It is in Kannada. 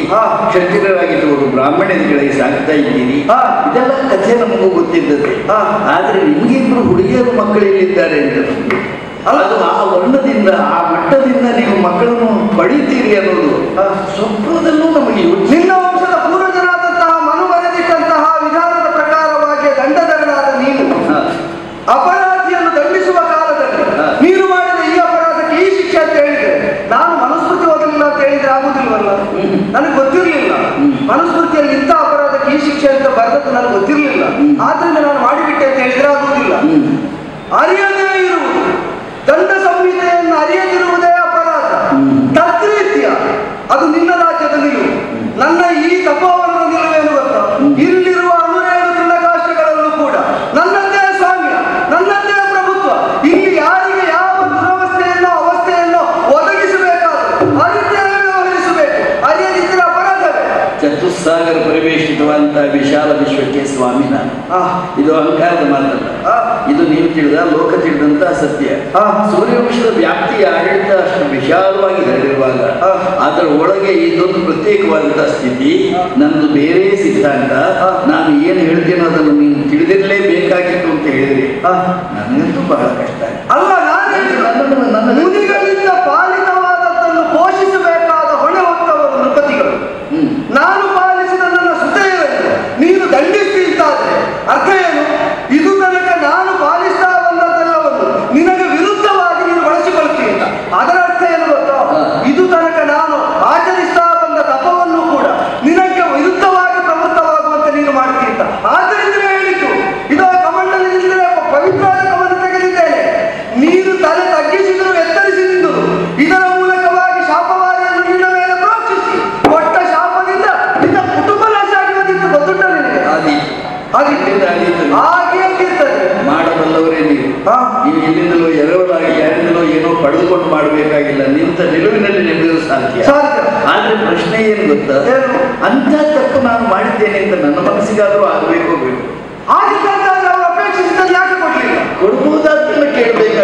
ಹಾ. ಕ್ಷತ್ರಿಯರಾಗಿದ್ದವರು ಬ್ರಾಹ್ಮಣರಿಗೆ ಸಾಕ್ತಾ ಇದ್ದೀರಿ ಹಾ. ಇದೆಲ್ಲ ಕಥೆ ನಮಗೂ ಗೊತ್ತಿದ್ದದೆ ಹಾ. ಆದ್ರೆ ನಿಮ್ಗೆ ಇಬ್ರು ಹುಡುಗಿಯರು ಮಕ್ಕಳು ಎಲ್ಲಿದ್ದಾರೆ ಅಂತ ನಮ್ಗೆ ಅಲ್ಲ. ಅದು ಆ ವರ್ಣದಿಂದ ಆ ಮಟ್ಟದಿಂದ ನೀವು ಮಕ್ಕಳನ್ನು ಪಡೀತೀರಿ ಅನ್ನೋದು ಹಾ. ಸ್ವಪ್ನದಲ್ಲೂ ನಮಗೆ ಯೋಚನೆ ನಿನ್ನ ವಂಶದ ಪೂರ್ವಜರಾದಂತಹ ಮನು ಬರೆದಿಟ್ಟಂತಹ ವಿಧಾನದ ಪ್ರಕಾರವಾಗಿ ದಂಡಧರನಾದ ನೀನು ಹಾ. ಅಪರಾಧಿಯನ್ನು ದಂಡಿಸುವ ಕಾಲದಲ್ಲಿ ಹಾ. ನೀನು ಮಾಡಿದ ಈ ಅಪರಾಧಕ್ಕೆ ಈ ಶಿಕ್ಷೆ ಅಂತ ಹೇಳಿದ್ರೆ ನಾನು ಮನುಸ್ಮೃತಿ ಓದಲಿಲ್ಲ ಅಂತ ಹೇಳಿದ್ರೆ ಆಗುದಿಲ್ವಲ್ಲ ಹ್ಮ್. ನನಗೆ ಗೊತ್ತಿರಲಿಲ್ಲ ಹ್ಮ್. ಮನುಸ್ಮೃತಿಯಲ್ಲಿ ಇಂಥ ಅಪರಾಧಕ್ಕೆ ಈ ಶಿಕ್ಷೆ ಅಂತ ಬರೆದದ್ದು ನನಗೆ ಗೊತ್ತಿರಲಿಲ್ಲ ಹ್ಮ್. ಆದ್ರಿಂದ ನಾನು ಮಾಡಿಬಿಟ್ಟೆ ಅಂತ ಹೇಳಿದ್ರೆ ಆಗುವುದಿಲ್ಲ ಹ್ಮ್. ಅರಿಯದೇ ಇರುವುದು ದಂಡ ಸಂಹಿತೆಯನ್ನು ಅರಿಯದಿರುವುದೇ ಅಪರಾಧ ಹ್ಮ್. ತದ್ರೀತ್ಯ ಅದು ನಿನ್ನ ರಾಜ್ಯದ ನಿಲುವು ನನ್ನ ಈ ತಪೋವನದ ನಿಲುವೇನು ಗೊತ್ತಾ ಇಲ್ಲಿರುವ ಅನುರೇಳು ತೃಣಕಾಷ್ಟಗಳಲ್ಲೂ ಕೂಡ ನನ್ನದೇ ಸ್ವಾಮ್ಯ ನನ್ನದೇ ಪ್ರಭುತ್ವ ಇಲ್ಲಿ ಯಾರಿಗೆ ಯಾವ ದುರವಸ್ಥೆಯನ್ನು ಅವಸ್ಥೆಯನ್ನು ಒದಗಿಸಬೇಕಾದ್ರೆ ಅರಿತೇ ವ್ಯವಹರಿಸಬೇಕು ಅರಿಯದಿದ್ದರೆ ಅಪರಾಧವೇ ಚತುಸ್ಸಾಗರ ಪರಿವೇಶಿತವಂತ ವಿಶಾಲ ವಿಶ್ವಕ್ಕೆ ಸ್ವಾಮಿ ನಾನು ಆ, ಇದು ಅಹಂಕಾರದ ಮಾತಲ್ಲ ಆ, ಇದು ನೀವು ತಿಳಿದ ಲೋಕ ತಿಳಿದಂತ ಸತ್ಯ ಆ. ಸೂರ್ಯವಂಶದ ವ್ಯಾಪ್ತಿಯ ಆಡಳಿತ ಅಷ್ಟು ವಿಶಾಲವಾಗಿ ಹರಡಿರುವಾಗ ಆ. ಅದರ ಒಳಗೆ ಇದೊಂದು ಪ್ರತ್ಯೇಕವಾದಂತಹ ಸ್ಥಿತಿ ನಂದು ಬೇರೆ ಸಿದ್ಧಾಂತ ಆ. ನಾನು ಏನು ಹೇಳ್ತೇನೋ ಅದನ್ನು ನೀನು ತಿಳಿದಿರಲೇಬೇಕಾಗಿತ್ತು ಅಂತ ಹೇಳಿದ್ರೆ ಆ. ನನಗಂತೂ ಬಹಳ ಕಷ್ಟ ಆಯ್ತು. ಅಲ್ಲ ನಾನೇ ನನ್ನನ್ನು- ನನ್ನ ಮುನಿಗಳಿಂದ ಪಾಲಿತವಾದದ್ದನ್ನು ಪೋಷಿಸಬೇಕಾದ ಹೊಣೆ ಹೊತ್ತವರು ನೃಪತಿಗಳು ಹ್ಮ್. ನಾನು ಪಾಲಿಸಿದ ನನ್ನ ಸುತೆಯರನ್ನು ನೀನು ದಂಡಿಸ್ತಿದ್ದಾದ್ರೆ ಅರ್ಥ ಏನು ಇದು ತನಕ ನಾನು ಪಾಲಿಸ್ತಾ ಬಂದದ್ದೆಲ್ಲವನ್ನು ನಿನಗೆ ವಿರುದ್ಧವಾಗಿ ನೀನು ಬಳಸಿಕೊಳ್ತೀನಿ ಅಂತ ಅದರ ಅರ್ಥ ಏನು ಗೊತ್ತಾ ಹಾ. ಇದು ತನಕ ನಾನು ಆಚರಿಸ್ತಾ ಬಂದ ತಪವನ್ನು ಕೂಡ ನಿನಗೆ ವಿರುದ್ಧವಾಗಿ ಪ್ರವೃತ್ತವಾಗುವಂತೆ ನೀನು ಮಾಡ್ತೀನಿ ಅಂತ ಆದ್ದರಿಂದ ಹೇಳಿದ್ದು ಇದು ಕಮಂಡಲದಿಂದಲೇ ಪವಿತ್ರವಾದ ಕಮಂಡ ತೆಗೆದಿದ್ದೇನೆ ನೀನು ತಲೆ ತಗ್ಗಿಸಿದ್ರು ಎತ್ತರಿಸಿ ನಿಂದರು ಇದರ ಮೂಲಕವಾಗಿ ಶಾಪವಾರಿಯನ್ನು ನಿನ್ನ ಮೇಲೆ ಪ್ರೋಕ್ಷಿಸಿ ಕೊಟ್ಟ ಶಾಪದಿಂದ ನಿನ್ನ ಕುಟುಂಬ ನಾಶ ಆಗಿರೋದಿತ್ತು ಗೊತ್ತುಂಟ ನಿನಗೆ ಆದೀತು. ಹಾಗಿತ್ತು ಎಲ್ಲಿಂದ ಆದೀತು? ಹಾಗೆ ಅಂತಿರ್ತದೆ ಮಾಡಬಲ್ಲವರೇ ನೀವು ಹಾ. ನೀವು ಎಲ್ಲಿಂದಲೋ ಎರವಲಾಗಿ ಯಾರಿಂದಲೋ ಏನೋ ಪಡೆದುಕೊಂಡು ಮಾಡಬೇಕಾಗಿಲ್ಲ ನಿಂತ ನಿಲುವಿನಲ್ಲಿ ನಿಲ್ಲುವುದು ಸಾಧ್ಯ ಸಾಧ್ಯ ಆದ್ರೆ ಪ್ರಶ್ನೆ ಏನು ಗೊತ್ತಾ ಏನು? ಅಂತ ತಪ್ಪು ನಾನು ಮಾಡಿದ್ದೇನೆ ಅಂತ ನನ್ನ ಮನಸ್ಸಿಗಾದರೂ ಆಗಬೇಕೋ ಬೇಕು ಹಾಗಿದ್ದಂತಾದ್ರೆ ಅವರು ಅಪೇಕ್ಷಿಸಿದ್ದನ್ನು ಯಾಕೆ ಕೊಡ್ಲಿಲ್ಲ ಕೊಡ್ಬೋದಾದ್ದನ್ನು ಕೇಳಬೇಕು